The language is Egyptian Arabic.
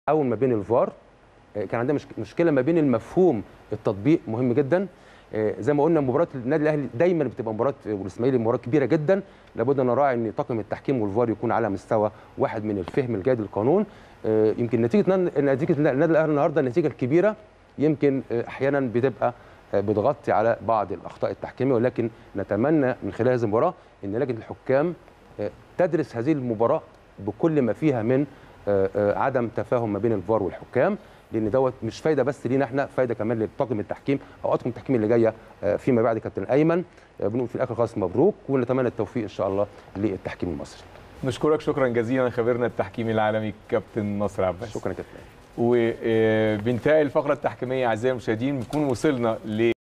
التعاون ما بين الفار آه، كان عندنا مشك- مشكله ما بين المفهوم التطبيق مهم جدا آه، زي ما قلنا مباراه النادي الاهلي دايما بتبقى مباراه والاسماعيلي مباراه كبيره جدا لابد ان نراعي ان طاقم التحكيم والفار يكون على مستوى واحد من الفهم الجيد للقانون آه، يمكن نتيجه نتيجه النادي الاهلي النهارده النتيجه الكبيره يمكن آه، احيانا بتبقى آه، بتغطي على بعض الاخطاء التحكيميه ولكن نتمنى من خلال هذه المباراه ان لجنه الحكام آه، تدرس هذه المباراه بكل ما فيها من آه، آه، عدم تفاهم ما بين الفار والحكام لان دوت مش فايده بس لينا احنا فايده كمان لطاقم التحكيم او اطقم التحكيم اللي جايه آه، فيما بعد كابتن ايمن آه، بنقول في الاخر خالص مبروك ونتمنى التوفيق ان شاء الله للتحكيم المصري نشكرك شكرا جزيلا خبيرنا التحكيمي العالمي كابتن نصر عباس شكرا يا كابتن وبانتهاء الفقره التحكيميه اعزائي المشاهدين بنكون وصلنا ل